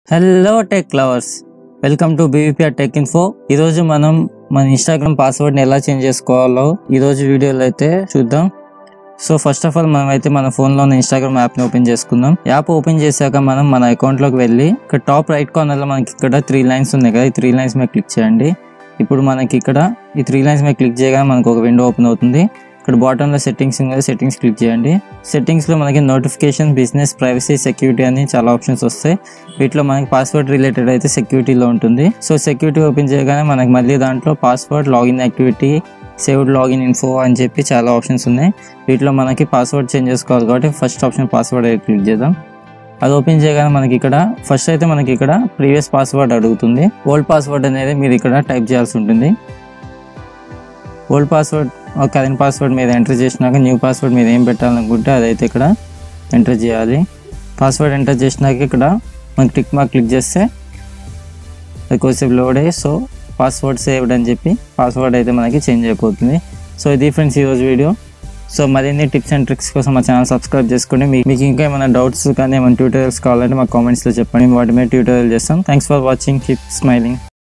hello tech lovers welcome to BVPR tech info ఈరోజు మనం మన ఇన్స్టాగ్రామ్ పాస్వర్డ్ని ఎలా చేంజ్ చేసుకోవాలో ఈరోజు వీడియోలో అయితే చూద్దాం సో ఫస్ట్ ఆఫ్ ఆల్ మనం అయితే మన ఫోన్లో ఉన్న ఇన్స్టాగ్రామ్ యాప్ని ఓపెన్ చేసుకుందాం యాప్ ఓపెన్ చేశాక మనం మన అకౌంట్లోకి వెళ్ళి ఇక్కడ టాప్ రైట్ కార్నర్లో మనకి ఇక్కడ త్రీ లైన్స్ ఉన్నాయి కదా ఈ త్రీ లైన్స్ మీద క్లిక్ చేయండి ఇప్పుడు మనకి ఇక్కడ ఈ త్రీ లైన్స్ మీద క్లిక్ చేయగానే మనకు ఒక విండో ఓపెన్ అవుతుంది ఇక్కడ బాటంలో సెట్టింగ్స్ ఉంది సెట్టింగ్స్ క్లిక్ చేయండి సెట్టింగ్స్లో మనకి నోటిఫికేషన్ బిజినెస్ ప్రైవసీ సెక్యూరిటీ అని చాలా ఆప్షన్స్ వస్తాయి వీటిలో మనకి పాస్వర్డ్ రిలేటెడ్ అయితే సెక్యూరిటీలో ఉంటుంది సో సెక్యూరిటీ ఓపెన్ చేయగానే మనకి మళ్ళీ దాంట్లో password login activity saved login info అని చెప్పి చాలా ఆప్షన్స్ ఉన్నాయి వీటిలో మనకి పాస్వర్డ్ చేంజ్ చేసుకోవాలి కాబట్టి ఫస్ట్ ఆప్షన్ పాస్వర్డ్ అయితే క్లిక్ చేద్దాం అది ఓపెన్ చేయగానే మనకి ఇక్కడ ఫస్ట్ అయితే మనకి ఇక్కడ ప్రీవియస్ పాస్వర్డ్ అడుగుతుంది ఓల్డ్ పాస్వర్డ్ అనేది మీరు ఇక్కడ టైప్ చేయాల్సి ఉంటుంది ఓల్డ్ పాస్వర్డ్ కరెంట్ పాస్వర్డ్ మీద ఎంటర్ చేసినాక న్యూ పాస్వర్డ్ మీద ఏం పెట్టాలనుకుంటే అదైతే ఇక్కడ ఎంటర్ చేయాలి పాస్వర్డ్ ఎంటర్ చేసినాక ఇక్కడ మనం క్లిక్ మార్క్ క్లిక్ చేస్తే అది కొద్దిసేపు లోడ్ అయ్యి సో పాస్వర్డ్ సేవ్డ్ అని చెప్పి పాస్వర్డ్ అయితే మనకి చేంజ్ అయిపోతుంది సో ఇది ఫ్రెండ్స్ ఈరోజు వీడియో సో మరిన్ని టిప్స్ అండ్ ట్రిక్స్ కోసం మా ఛానల్ సబ్స్క్రైబ్ చేసుకోండి మీ- మీకు ఇంకా ఏమైనా డౌట్స్ కానీ ఏమైనా ట్యూటోరియల్స్ కావాలంటే మా కామెంట్స్లో చెప్పండి వాటి మీద ట్యూటోరియల్ చేస్తాం thanks for watching keep smiling